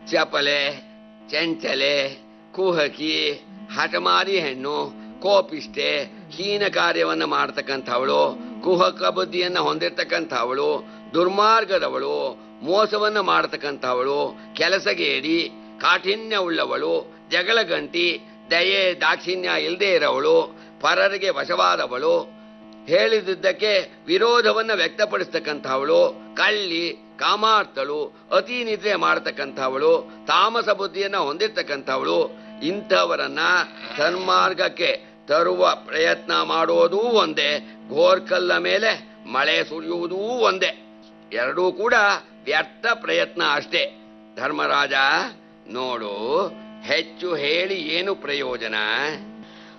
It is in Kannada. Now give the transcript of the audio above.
ಚಪಲೆ ಚಂಚಲೆ ಕುಹಕಿ ಹಠಮಾರಿ ಹೆಣ್ಣು ಕೋಪಿಷ್ಟೆ ಹೀನ ಕಾರ್ಯವನ್ನ ಮಾಡ್ತಕ್ಕಂಥವಳು ಕುಹಕ ಬುದ್ಧಿಯನ್ನ ಹೊಂದಿರತಕ್ಕಂಥವಳು ದುರ್ಮಾರ್ಗದವಳು ಮೋಸವನ್ನ ಮಾಡತಕ್ಕಂಥವಳು ಕೆಲಸಗೇಡಿ ಕಾಠಿಣ್ಯ ಉಳ್ಳವಳು ಜಗಳ ಗಂಟಿ ದಯೆ ದಾಕ್ಷಿಣ್ಯ ಇಲ್ಲದೆ ಇರೋವಳು ಪರರಿಗೆ ವಶವಾದವಳು ಹೇಳಿದ್ದಕ್ಕೆ ವಿರೋಧವನ್ನ ವ್ಯಕ್ತಪಡಿಸ್ತಕ್ಕಂಥವಳು ಕಳ್ಳಿ ಕಾಮಾರ್ಥಳು ಅತಿ ನಿದ್ರೆ ಮಾಡತಕ್ಕಂಥವಳು ತಾಮಸ ಬುದ್ಧಿಯನ್ನ ಹೊಂದಿರ್ತಕ್ಕಂಥವಳು ಇಂಥವರನ್ನ ಸನ್ಮಾರ್ಗಕ್ಕೆ ತರುವ ಪ್ರಯತ್ನ ಮಾಡೋದೂ ಒಂದೇ ಗೋರ್ಕಲ್ಲ ಮೇಲೆ ಮಳೆ ಸುರಿಯುವುದೂ ಒಂದೇ ಎರಡೂ ಕೂಡ ವ್ಯರ್ಥ ಪ್ರಯತ್ನ ಅಷ್ಟೇ ಧರ್ಮರಾಜ ನೋಡು ಹೆಚ್ಚು ಹೇಳಿ ಏನು ಪ್ರಯೋಜನ